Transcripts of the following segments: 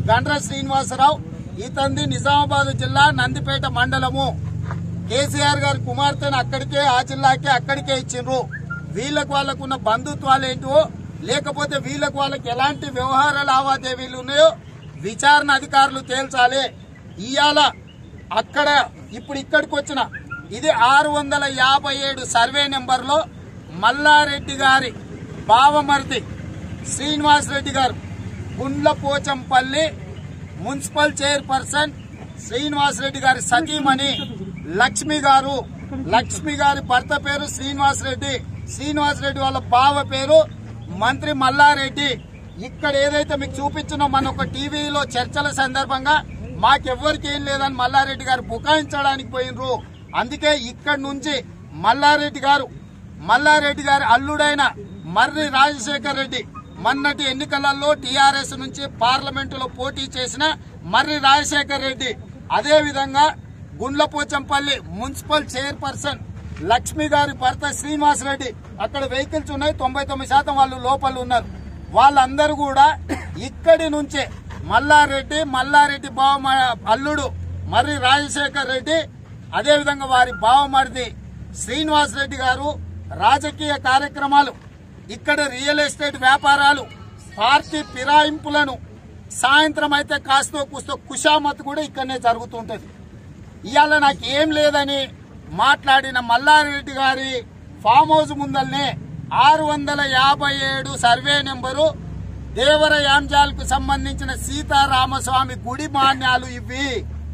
గండ్ర శ్రీనివాసరావు ఇతంది నిజామాబాద్ జిల్లా నందిపేట మండలము కేసీఆర్ గారి కుమార్తెను అక్కడికే ఆ జిల్లాకే అక్కడికే ఇచ్చిండ్రు వీళ్ళకు వాళ్ళకున్న బంధుత్వాలు ఏంటో లేకపోతే వీళ్ళకు వాళ్ళకి ఎలాంటి వ్యవహార లావాదేవీలు ఉన్నాయో విచారణ అధికారులు తేల్చాలి ఇవాళ అక్కడ ఇప్పుడు ఇక్కడికి వచ్చిన ఇది ఆరు వందల యాభై ఏడు సర్వే నెంబర్లో మల్లారెడ్డి గారి బావమర్ది శ్రీనివాస్ రెడ్డి గారు గుండ్ల పోచంపల్లి మున్సిపల్ చైర్పర్సన్ శ్రీనివాస్ రెడ్డి గారి సతీమణి లక్ష్మి గారు లక్ష్మి గారి భర్త పేరు శ్రీనివాస్ రెడ్డి శ్రీనివాస్ రెడ్డి వాళ్ళ బావ పేరు మంత్రి మల్లారెడ్డి ఇక్కడ ఏదైతే మీకు చూపించినో మన ఒక టీవీలో చర్చల సందర్భంగా మాకెవ్వరికి ఏం లేదని మల్లారెడ్డి గారు బుకాయించడానికి పోయినరు అందుకే ఇక్కడ నుంచి మల్లారెడ్డి గారు మల్లారెడ్డి గారి అల్లుడైన మర్రి రాజశేఖర్ రెడ్డి మొన్నటి ఎన్నికలలో టీఆర్ఎస్ నుంచి పార్లమెంటులో పోటీ చేసిన మర్రి రాజశేఖర్ రెడ్డి అదే విధంగా గుండ్లపోచంపల్లి మున్సిపల్ చైర్పర్సన్ లక్ష్మి గారి భర్త శ్రీనివాస్ రెడ్డి అక్కడ వెహికల్స్ ఉన్నాయి తొంభై తొమ్మిది శాతం వాళ్ళు లోపల ఉన్నారు వాళ్ళందరూ కూడా ఇక్కడి నుంచే మల్లారెడ్డి మల్లారెడ్డి బావ అల్లుడు మర్రి రాజశేఖర్ రెడ్డి అదేవిధంగా వారి బావమరిది శ్రీనివాస్ రెడ్డి గారు రాజకీయ కార్యక్రమాలు ఇక్కడ రియల్ ఎస్టేట్ వ్యాపారాలు పార్టీ ఫిరాయింపులను సాయంత్రం అయితే కాస్తో కూస్తో కుషామత్ కూడా ఇక్కడనే జరుగుతుంటది ఇవాళ నాకు ఏం లేదని మాట్లాడిన మల్లారెడ్డి గారి ఫామ్ హౌస్ ముందల్నే ఆరు వందల యాభై ఏడు సర్వే నెంబరు దేవరయాంజాలకు సంబంధించిన సీతారామస్వామి గుడి మాన్యాలు ఇవి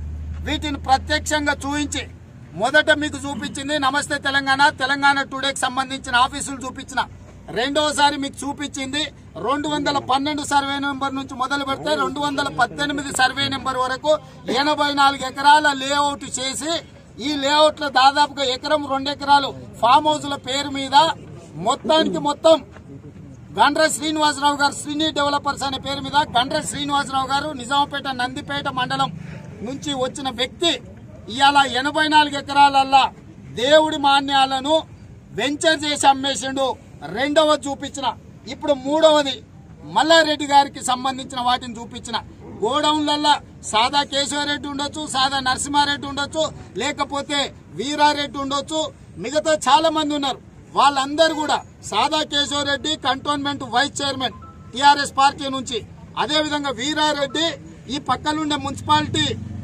వీటిని ప్రత్యక్షంగా చూపించి మొదట మీకు చూపించింది నమస్తే తెలంగాణ తెలంగాణ టుడేకి సంబంధించిన ఆఫీసులు చూపించిన రెండోసారి మీకు చూపించింది రెండు వందల పన్నెండు సర్వే నెంబర్ నుంచి మొదలు పెడితే రెండు వందల పద్దెనిమిది సర్వే నెంబర్ వరకు ఎనభై నాలుగు ఎకరాల లేఅవుట్ చేసి ఈ లేఅవుట్ లో దాదాపుగా ఎకరం రెండు ఎకరాలు ఫామ్ హౌస్ల పేరు మీద మొత్తానికి మొత్తం గండ్ర శ్రీనివాసరావు గారు శ్రీని డెవలపర్స్ అనే పేరు మీద గండ్ర శ్రీనివాసరావు గారు నిజాంపేట నందిపేట మండలం నుంచి వచ్చిన వ్యక్తి ఇవాళ ఎనభై నాలుగు ఎకరాలల్లా దేవుడి మాన్యాలను వెంచర్ చేసి అమ్మేసిండు రెండవది చూపించిన ఇప్పుడు మూడవది మల్లారెడ్డి గారికి సంబంధించిన వాటిని చూపించిన గోడౌన్లల్లా సాదా కేశవరెడ్డి ఉండొచ్చు సాదా నరసింహారెడ్డి ఉండొచ్చు లేకపోతే వీరారెడ్డి ఉండొచ్చు మిగతా చాలా మంది ఉన్నారు వాళ్ళందరూ కూడా Sada Keshava Reddy cantonment vice chairman TRS party నుంచి అదే విధంగా వీరారెడ్డి ఈ పక్కనుండే మున్సిపాలిటీ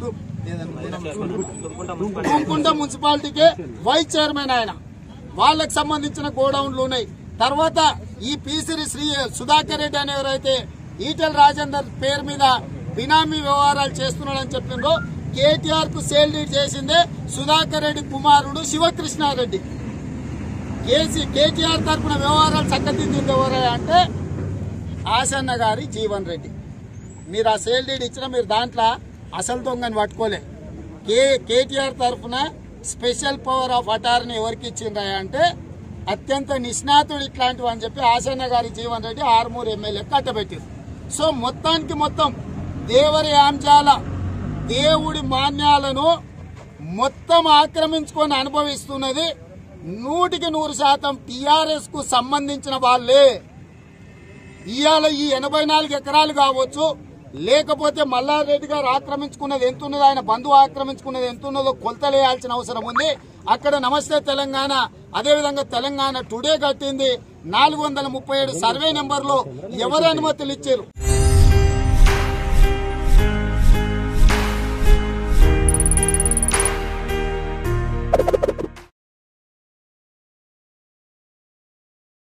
కుంకుంట మున్సిపాలిటీకి వైస్ చైర్మన్ ఆయన వాళ్ళకి సంబంధించిన గోడౌన్లు ఉన్నాయి తర్వాత ఈ పీసిరి శ్రీ సుధాకర్ రెడ్డి అనేవరైతే ఈటెల రాజేందర్ పేరు మీద బినామీ వ్యవహారాలు చేస్తున్నాడని చెప్పిండ్రో కేటీఆర్ కు సేల్ డీడ్ చేసిందే సుధాకర్ రెడ్డి కుమారుడు శివకృష్ణారెడ్డి కేసీ కేటీఆర్ తరపున వ్యవహారాలు చక్కదిద్దింది ఎవరు అంటే ఆసన్న గారి జీవన్ రెడ్డి మీరు ఆ సేల్ డీడ్ ఇచ్చిన మీరు దాంట్లో అసలు దొంగని పట్టుకోలే కే కేటీఆర్ తరఫున స్పెషల్ పవర్ ఆఫ్ అటార్నీ ఎవరికి ఇచ్చిండ్రా అంటే అత్యంత నిష్ణాతుడు ఇట్లాంటివి అని చెప్పి ఆసన్న గారి జీవన్ రెడ్డి ఆర్మూర్ ఎమ్మెల్యే కట్టబెట్టారు సో మొత్తానికి మొత్తం దేవరి ఆంజాల దేవుడి మాన్యాలను మొత్తం ఆక్రమించుకొని అనుభవిస్తున్నది నూటికి నూరు శాతం టిఆర్ఎస్ కు సంబంధించిన వాళ్ళే ఇవాళ ఈ ఎనభై నాలుగు ఎకరాలు కావచ్చు లేకపోతే మల్లారెడ్డి గారు ఆక్రమించుకున్నది ఎంత ఉన్నదో ఆయన బంధువు ఆక్రమించుకున్నది ఎంత ఉన్నదో కొలతలేయాల్సిన అవసరం ఉంది అక్కడ నమస్తే తెలంగాణ అదేవిధంగా తెలంగాణ టుడే కట్టింది నాలుగు వందల ముప్పై ఏడు సర్వే నెంబర్లో ఎవరు అనుమతులు ఇచ్చారు